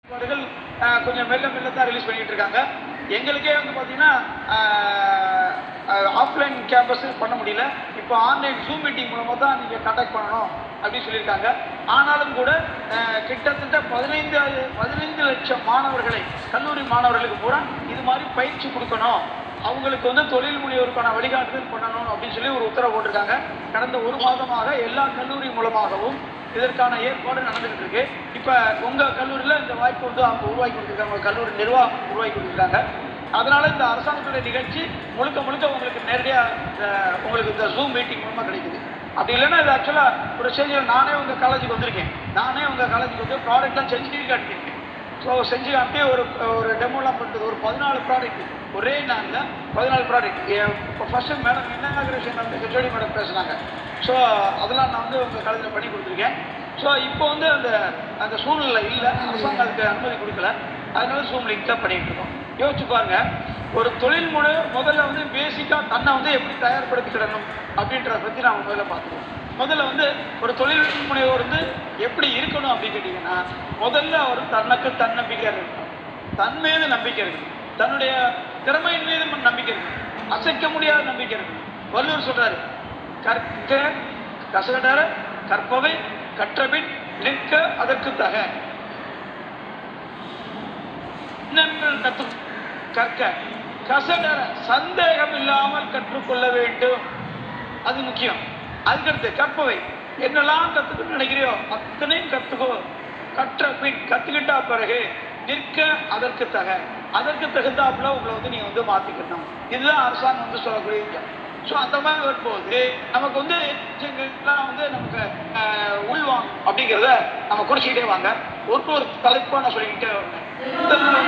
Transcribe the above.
அவர்கள் அஹ், கொஞ்சம் மெல்ல மெல்ல தான் ரிலீஸ் பண்ணிட்டு இருக்காங்க எங்களுக்கே வந்து பார்த்தீங்கன்னா ஆஃப்லைன் கேம்பஸ் பண்ண முடியல இப்போ ஆன்லைன் ஜூம் மீட்டிங் மூலமாக தான் நீங்கள் கான்டாக்ட் பண்ணணும் அப்படின்னு சொல்லியிருக்காங்க ஆனாலும் கூட அஹ், கிட்டத்தட்ட பதினைந்து பதினைந்து லட்சம் மாணவர்களை கல்லூரி மாணவர்களுக்கு பூரா இது மாதிரி பயிற்சி கொடுக்கணும் அவங்களுக்கு வந்து தொழில் முனைவோருக்கான வழிகாட்டுதல் பண்ணணும் அப்படின்னு சொல்லி ஒரு உத்தரவு போட்டிருக்காங்க கடந்த ஒரு மாதமாக எல்லா கல்லூரி மூலமாகவும் இதற்கான ஏற்பாடு நடந்துகிட்டு இருக்கு இப்போ உங்க கல்லூரியில் இந்த வாய்ப்பு வந்து அவங்க உருவாக்கி கொடுத்துருக்காங்க உங்க கல்லூரி நிர்வாகம் உருவாக்கி கொடுத்துருக்காங்க அதனால இந்த அரசாங்கத்துடைய நிகழ்ச்சி முழுக்க முழுக்க உங்களுக்கு நேரடியாக உங்களுக்கு இந்த ஜூம் மீட்டிங் மூலமாக கிடைக்குது அப்படி இல்லைன்னா இது ஆக்சுவலாக ஒரு ஸ்டேஜில் நானே உங்கள் காலேஜுக்கு வந்திருக்கேன் நானே உங்கள் காலேஜுக்கு வந்து ப்ராடக்ட்லாம் செஞ்சு காட்டியிருக்கேன் ஸோ செஞ்சு காட்டி ஒரு ஒரு டெமோலாம் பண்ணுறது ஒரு பதினாலு ப்ராடக்ட் ஒரே நாளில் பதினாலு ப்ராடக்ட் இப்போ ஃபஸ்ட்டு மேடம் இன்னாகிரேஷன் வந்து ஹெச்ஓடி மேடம் பேசுனாங்க ஸோ அதெல்லாம் நான் வந்து உங்கள் காலேஜில் பண்ணி கொடுத்துருக்கேன் ஸோ இப்போ வந்து அந்த அந்த சூழ்நிலை இல்லை அரசாங்கம் அதுக்கு அனுமதி கொடுக்கல அதனால ஜூம் லிங்க் தான் பண்ணிட்டு இருக்கோம் யோசிச்சு பாருங்க ஒரு தொழில் முனை முதல்ல வந்து பேசிக்காக தன்னை வந்து எப்படி தயார்படுத்திக்கிடணும் அப்படின்றத பற்றி நான் முதல்ல பார்த்துருவோம் முதல்ல வந்து ஒரு தொழில் முனைவோர் வந்து எப்படி இருக்கணும் அப்படின்னு கேட்டிங்கன்னா முதல்ல அவர் தனக்கு தன்னம்பிக்கை இருக்கணும் தன் மீது நம்பிக்கை இருக்கணும் தன்னுடைய திறமையின் மீது நம்பிக்கை இருக்கணும் அசைக்க முடியாத நம்பிக்கை இருக்கணும் வள்ளுவர் சொல்றாரு கற்க கசகடர கற்பவை கற்றபின் நிற்க அதற்கு தக இன்னங்கள் கற்று கற்க கசடர சந்தேகம் இல்லாமல் கற்றுக்கொள்ள வேண்டும் அது முக்கியம் அதுக்கடுத்து கற்பவை என்னெல்லாம் கத்துக்கணும்னு நினைக்கிறியோ அத்தனையும் கத்துக்கோ கற்ற பின் கத்துக்கிட்டா பிறகு நிற்க அதற்கு தக அதற்கு தகுந்தாப்புல உங்களை வந்து நீங்க வந்து மாத்திக்கணும் இதுதான் அரசாங்கம் வந்து சொல்லக்கூடிய விஷயம் ஸோ அந்த மாதிரி வரும்போது நமக்கு வந்து விஷயங்கள்லாம் வந்து நமக்கு ஆஹ், உள்வாங்க அப்படிங்கிறத நம்ம குறிச்சிக்கிட்டே வாங்க ஒரு ஒரு தலைப்பா நான் சொல்லிக்கிட்டே வரேன் முதல்ல